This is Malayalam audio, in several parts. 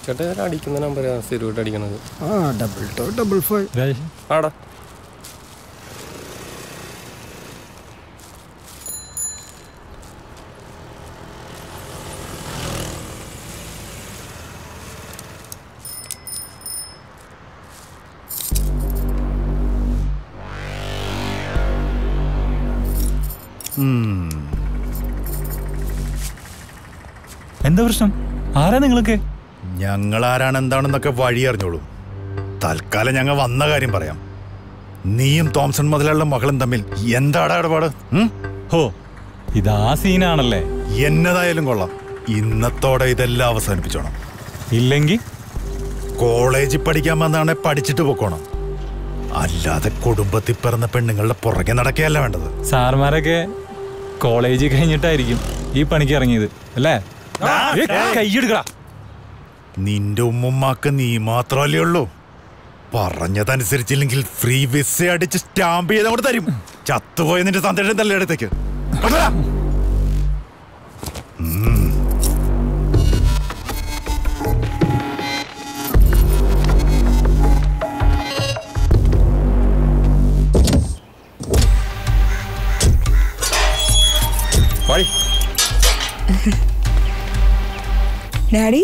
ചേട്ടാ അടിക്കുന്ന നമ്പർ സ്ഥിരമായിട്ട് അടിക്കണത് ആ double two double five Rajesh ആടാ എന്താ പ്രശ്നം ആരാ നിങ്ങളൊക്കെ ഞങ്ങൾ ആരാണ് എന്താണെന്നൊക്കെ വഴി അറിഞ്ഞോളൂ തൽക്കാലം ഞങ്ങൾ വന്ന കാര്യം പറയാം നീയും തോംസൺ മുതലുള്ള മകളും തമ്മിൽ എന്താടാ ഇടപാട് ഉം? ഹോ ഇതാ സീനാണല്ലേ എന്നതായാലും കൊള്ളാം ഇന്നത്തോടെ ഇതെല്ലാം അവസാനിപ്പിച്ചോണം ഇല്ലെങ്കിൽ കോളേജിൽ പഠിക്കാൻ വന്നാണെ പഠിച്ചിട്ട് പൊക്കോണം അല്ലാതെ കുടുംബത്തിൽ പിറന്ന പെണ്ണുങ്ങളുടെ പുറകെ നടക്കുകയല്ല വേണ്ടത് സാർമാരൊക്കെ കോളേജ് കഴിഞ്ഞിട്ടായിരിക്കും ഈ പണിക്ക് ഇറങ്ങിയത് അല്ലേ ഏ, കൈയെടുക്കടാ നിന്റെ ഉമ്മുമ്മാക്ക് നീ മാത്രമല്ലേ ഉള്ളൂ പറഞ്ഞതനുസരിച്ചില്ലെങ്കിൽ ഫ്രീ വിസ അടിച്ച് സ്റ്റാമ്പ് ചെയ്ത് അങ്ങോട്ട് തരും ചത്തുപോയ നിന്റെ സന്ദേശം തല്ലേ അടുത്തേക്ക് കൊണ്ടുവരാ. ഉം. വഴി ഡാഡി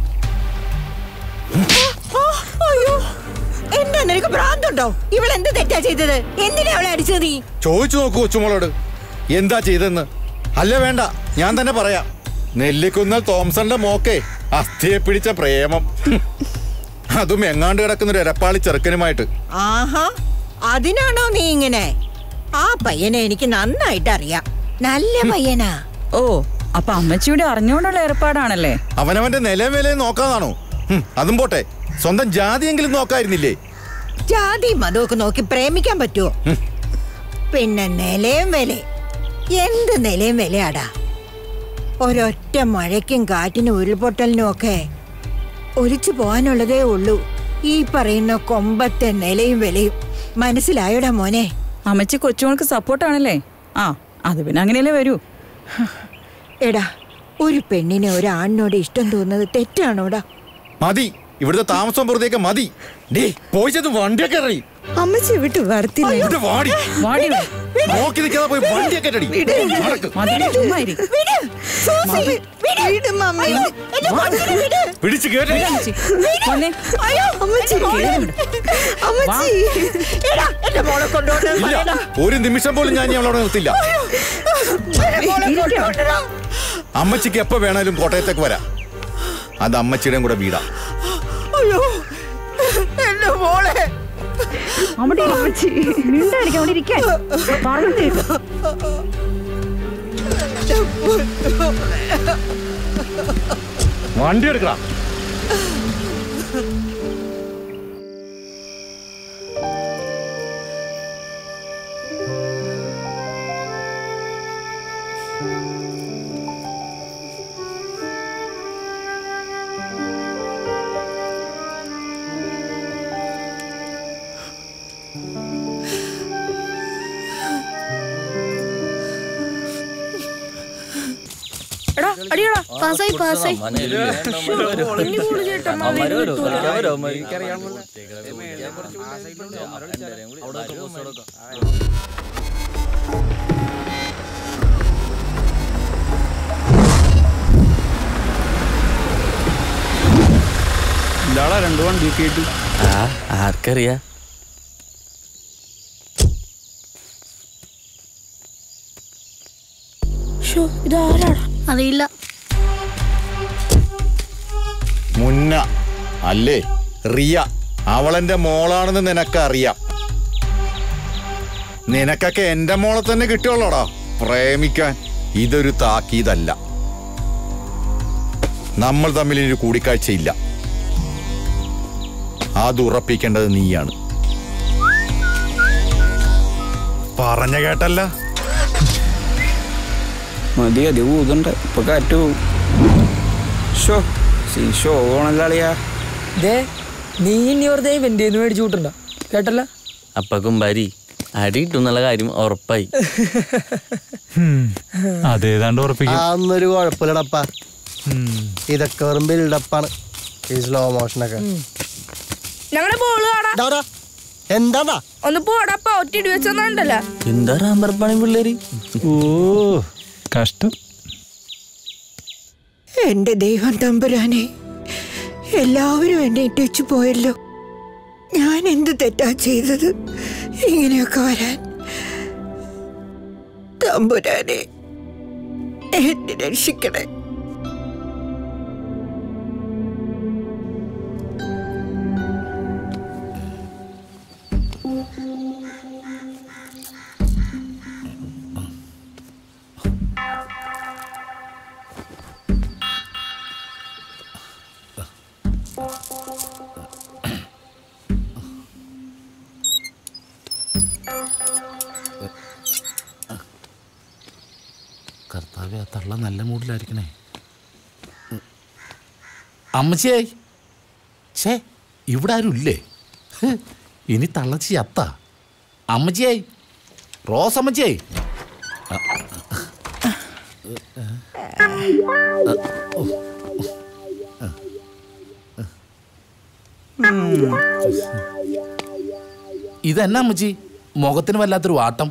അയ്യോ എന്താ നിനക്ക് ഭ്രാന്തുണ്ടോ ഇവൾ എന്ത് തെറ്റാ ചെയ്തത് എന്തിനാ അവളെ അടിച്ചത് നീ ചോദിച്ചു നോക്കൂ കൊച്ചുമോളോട് എന്താ ചെയ്തെന്ന് അല്ല വേണ്ട ഞാൻ തന്നെ പറയാം നെല്ലിക്കുന്നൽ തോംസന്റെ മോക്കെ അസ്ഥിയെ പിടിച്ച പ്രേമം ഹും. അതും എങ്ങാണ്ട് കിടക്കുന്ന ഒരു എരപ്പാളി ചെറുക്കനുമായിട്ട് ആഹാ അതിനാണോ നീ ഇങ്ങനെ ആ പയ്യനെ എനിക്ക് നന്നായിട്ട് അറിയാം നല്ല പയ്യനാ ഓ അപ്പൊ അമ്മച്ചിയുടെ അറിഞ്ഞുകൊണ്ടുള്ള ഏർപ്പാടാണല്ലേ അവനവന്റെ നിലയും വിലയും നോക്കാതാണോ ഹും, അതും പോട്ടെ സ്വന്തം ജാതിയെങ്കിലും നോക്കായിരുന്നില്ലേ ജാതി മതമൊക്കെ നോക്കി പ്രേമിക്കാൻ പറ്റുമോ പിന്നെ നിലയും വില എന്ത് നിലയും വിലയാടാ ഒരൊറ്റ മഴയ്ക്കും കാറ്റിനും ഉരുൾപൊട്ടലിനും ഒക്കെ ഒലിച്ചു പോകാനുള്ളതേ ഉള്ളൂ ഈ പറയുന്ന കൊമ്പത്തെ നിലയും വിലയും മനസ്സിലായോടാ മോനെ അമ്മച്ചി കൊച്ചുമോൾക്ക് സപ്പോർട്ടാണല്ലേ ആ അത് പിന്നെ അങ്ങനെയല്ലേ വരൂ എടാ ഒരു പെണ്ണിനെ ഒരു ആണിനോട് ഇഷ്ടം തോന്നുന്നത് തെറ്റാണോടാ മതി ഇവിടുത്തെ താമസം പുറത്തേക്ക് മതി ഡേ പോയി ചെന്ന് വണ്ടിയൊക്കെ എറി അമ്മച്ചി വിട്ട് വരത്തില്ല ഇവിടെ വാടി വാടി നോക്കി നിൽക്കാതെ പോയി വണ്ടിയൊക്കെ അടി നടക്ക്. മതി ചുമ്മാ ഇരി. പിടിച്ച് കേട്ടി പൊന്നെ, ഇല്ല ഒരു നിമിഷം പോലും ഞാൻ ഇനി അവളവിടെ നിർത്തില്ല അമ്മച്ചിക്ക് എപ്പോ വേണേലും കോട്ടയത്തേക്ക് വരാം അത് അമ്മച്ചിയുടെയും കൂടെ വീടാ അയ്യോ എന്റെ മോളെ അവിടെ ഇരി, അമ്മച്ചി. മിണ്ടാതിരിക്ക്, അവിടെ ഇരിക്കാൻ. പറഞ്ഞിട്ട് കേക്ക്. വണ്ടി എടുക്കടാ എടാ, അടിയെടാ. പാസ്സായി പാസ്സായി എന്താടാ രണ്ടു വണ്ടി കേട്ടു ആ ആർക്കറിയാ ഇതാരാടാ അറിയില്ല മുന്ന അല്ലേ റിയ അവളെന്റെ മോളാണെന്ന് നിനക്കറിയാം നിനക്കൊക്കെ എന്റെ മോളെ തന്നെ കിട്ടിയുള്ളോടാ പ്രേമിക്കാൻ ഇതൊരു താക്കീതല്ല നമ്മൾ തമ്മിൽ ഒരു കൂടിക്കാഴ്ചയില്ല അത് ഉറപ്പിക്കേണ്ടത് നീയാണ് പറഞ്ഞ കേട്ടല്ല മതി അത് ഊതണ്ട ഇപ്പൊ കാറ്റ് പോവും ഷോ സീ ഷോ ആണല്ലോ അളിയാ ദേ നീ ഇനി വെറുതെ ഇവന്റെ മേടിച്ചു കൂട്ടണ്ട കേട്ടല്ല അപ്പ കുമ്പാരി അടി കിട്ടുന്നുള്ള കാര്യം ഉറപ്പായി അതേതാണ്ട് ഉറപ്പിക്കും അതൊന്നൊരു കുഴപ്പമില്ലടപ്പ ഇതൊക്കെ വെറും ബിൽഡപ്പാണ് ഈ സ്ലോ മോഷനൊക്കെ ഞങ്ങളുടെ ബോള് കാണാ എന്താടാ ഒന്ന് പോടപ്പ ഒറ്റിടി വെച്ചെന്നുണ്ടല്ലോ എന്താ റാമ്പർ പണി പിള്ളേര് ഓ കഷ്ടം എന്റെ ദൈവം തമ്പുരാനെ എല്ലാവരും എന്നെ ഇട്ടേച്ചു പോയല്ലോ ഞാൻ എന്ത് തെറ്റാ ചെയ്തത് ഇങ്ങനെയൊക്കെ വരാൻ തമ്പുരാനെ എന്നെ രക്ഷിക്കണേ കർത്താവെ ആ തള്ള നല്ല മൂഡിലായിരിക്കണേ അമ്മച്ചിയേ ഛേ ഇവിടെ ആരും ഇല്ലേ ഹ്, ഇനി തള്ളച്ചി അത്ത അമ്മച്ചിയേ റോസ് അമ്മച്ചിയേ ഇതെന്നാ അമ്മച്ചി മുഖത്തിന് വല്ലാത്തൊരു വാട്ടം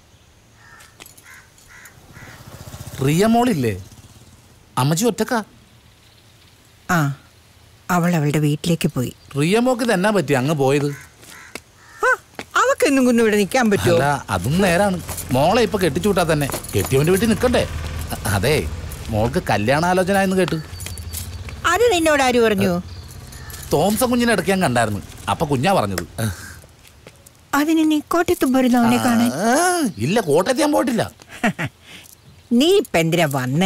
റിയ മോളില്ലേ അമ്മച്ചി ഒറ്റക്ക ആ അവൾ അവളുടെ വീട്ടിലേക്ക് പോയി റിയ മോക്ക് ഇതെന്നാ പറ്റി അങ്ങ് പോയത് അവക്കെന്നും കൊന്നും ഇവിടെ നിൽക്കാൻ പറ്റുമോ അല്ല അതും നേരാണ് മോളെ ഇപ്പൊ കെട്ടിച്ചു വിട്ടാ തന്നെ കെട്ടിയവന്റെ വീട്ടിൽ നിൽക്കണ്ടേ അ- അതെ മോൾക്ക് കല്യാണാലോചന എന്ന് കേട്ട് അത് നിന്നോട് ആര് പറഞ്ഞു തോംസൺ കുഞ്ഞിനെ ഇടയ്ക്ക് ഞാൻ കണ്ടായിരുന്നു അപ്പൊ കുഞ്ഞാ പറഞ്ഞത് അതിന് നീ കോട്ടയത്ത് പോരുന്നു അവനെ കാണാൻ ആ, ഇല്ല കോട്ടയത്ത് ഞാൻ പോയിട്ടില്ല നീ ഇപ്പൊ എന്തിനാ വന്നേ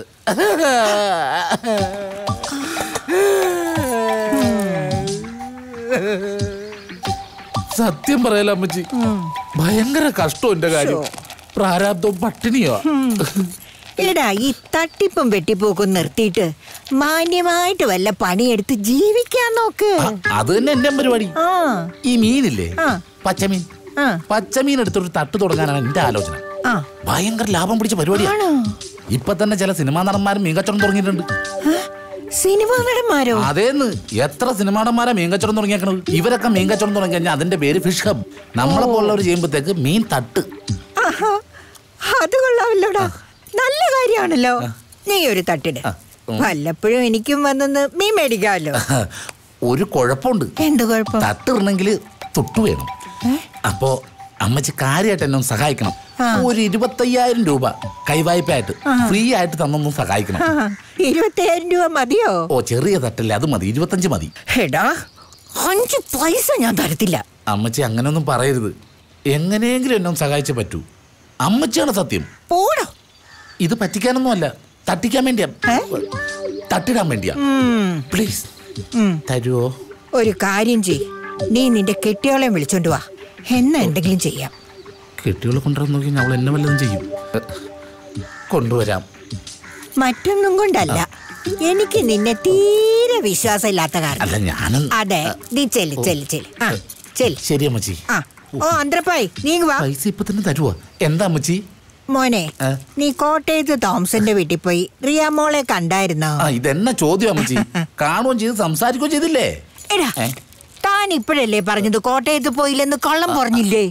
സത്യം പറയല അമ്മച്ചി ഭയങ്കര കഷ്ടം എന്റെ കാര്യം പ്രാരാബ്ദവും പട്ടിണിയോ എടാ ഈ തട്ടിപ്പും വെട്ടിപ്പോക്കും നിർത്തിയിട്ട് മാന്യമായിട്ട് വല്ല പണിയെടുത്ത് ജീവിക്കാൻ നോക്ക് അത് തന്നെ എന്റെ പരിപാടി ആ ഈ മീനില്ലേ ആ. പച്ചമീൻ ആ. പച്ചമീൻ എടുത്തൊരു തട്ട് തുടങ്ങാനാണ് എന്റെ ആലോചന ആ ഭയങ്കര ലാഭം പിടിച്ച പരിപാടിയാണ് ആണോ ഇപ്പൊ തന്നെ ചില സിനിമാ നടന്മാരും മീൻ കച്ചവടം തുടങ്ങിയിട്ടുണ്ട് സിനിമാ നടന്മാരോ അതേന്ന് എത്ര സിനിമാ നടന്മാരാ മീൻ കച്ചവടം തുടങ്ങിയേക്കണത് ഇവരൊക്കെ മീൻ കച്ചവടം തുടങ്ങി കഴിഞ്ഞാൽ അതിന്റെ പേര് ഫിഷ് ഹബ് നമ്മളെ പോലുള്ളവർ ചെയ്യുമ്പോഴത്തേക്ക് മീൻ തട്ട് ആഹാ, അത് കൊള്ളാമല്ലോടാ നല്ല കാര്യമാണല്ലോ നീ ഒരു തട്ടിട് വല്ലപ്പോഴും എനിക്കും വന്നെന്ന് മീൻ മേടിക്കാമല്ലോ ഒരു കുഴപ്പമുണ്ട് എന്ത് കുഴപ്പം തട്ടിടണമെങ്കിൽ തൊട്ടു വേണം അപ്പോ അമ്മച്ചി കാര്യമായിട്ട് എന്നെ ഒന്ന് സഹായിക്കണം ഒരു ഇരുപത്തയ്യായിരം രൂപ കൈവായ്പയായിട്ട് ഫ്രീ ആയിട്ട് തന്നൊന്ന് സഹായിക്കണം ആ, ഇരുപത്തിയായിരം രൂപ മതിയോ ഓ ചെറിയ തട്ടല്ലേ അത് മതി ഇരുപത്തഞ്ച് മതി എടാ അഞ്ച് പൈസ ഞാൻ തരത്തില്ല അമ്മച്ചി അങ്ങനെയൊന്നും പറയരുത് എങ്ങനെയെങ്കിലും എന്നെ ഒന്ന് സഹായിച്ചേ പറ്റൂ അമ്മച്ചിയാണ് സത്യം പോടോ ഇത് പറ്റിക്കാനൊന്നും അല്ല തട്ടിക്കാൻ വേണ്ടിയാ തട്ടിടാൻ വേണ്ടിയാ ഉം, പ്ലീസ് ഉം. തരുവോ ഒരു കാര്യം ചെയ് നീ നിന്റെ കെട്ടിയോളെ വിളിച്ചോണ്ട് വാ എന്നാ എന്തെങ്കിലും ചെയ്യാം കെട്ടിയോളെ കൊണ്ടുവരാൻ നോക്കി അവൾ എന്നെ വല്ലതും ചെയ്യും എ, കൊണ്ടുവരാം മറ്റൊന്നും കൊണ്ടല്ല എനിക്ക് നിന്നെ തീരെ വിശ്വാസമില്ലാത്ത കാരണം അല്ല ഞാനും അതെ നീ ചെല്ല് ചെല്ല് ചെല്ല് ആ ചെല്ല് ശരി അമ്മച്ചി ആ ഓ അന്ത്രപ്പായി നീ ഇങ്ങ് വാ പൈസ ഇപ്പൊ തന്നെ തരുവോ എന്താ അമ്മച്ചി മോനെ ഏ? നീ കോട്ടയത്ത് തോംസന്റെ വീട്ടിൽ പോയി റിയ മോളെ കണ്ടായിരുന്നോ ആ ഇതെന്നാ ചോദ്യം അമ്മച്ചി കാണുകയും ചെയ്ത് സംസാരിക്കുകയും ചെയ്തില്ലേ എടാ ഏ? താൻ ഇപ്പോഴല്ലേ പറഞ്ഞത് കോട്ടയത്ത് പോയില്ലെന്ന് കള്ളം പറഞ്ഞില്ലേ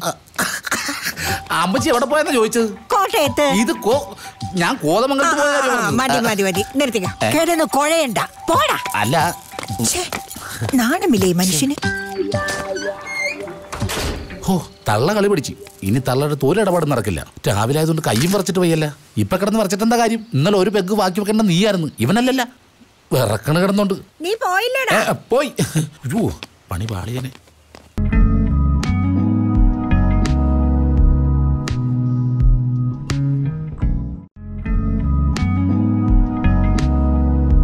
അമ്മച്ചി എവിടെ പോയെന്നാ ചോദിച്ചത് കോട്ടയത്ത് ഇത് കോ ഞാൻ ആ, കോതമംഗലത്ത് പോയ ആ, കാര്യം ആ, മതി പറഞ്ഞത്. മതി മതി നിർത്തിക്ക ഏ? കിടന്ന് കുഴയണ്ട പോടാ അല്ല ഛേ, നാണമില്ലേ ഈ മനുഷ്യന് ഹോ തള്ള കളി പിടിച്ച് ഇനി തള്ളയുടെ തോലിടപാട് നടക്കില്ല രാവിലെ ആയതുകൊണ്ട് കയ്യും പറിച്ചിട്ട് പോയല്ല ഇപ്പൊ കിടന്ന് പറിച്ചിട്ട് എന്താ കാര്യം ഇന്നലെ ഒരു പെഗ് ബാക്കി വെക്കേണ്ട നീയായിരുന്നു ഇവനല്ലല്ല വിറക്കണ് കിടന്നോണ്ട് നീ പോയില്ലടാ ഏ, പോയി അയ്യോ പണി പാളിയനെ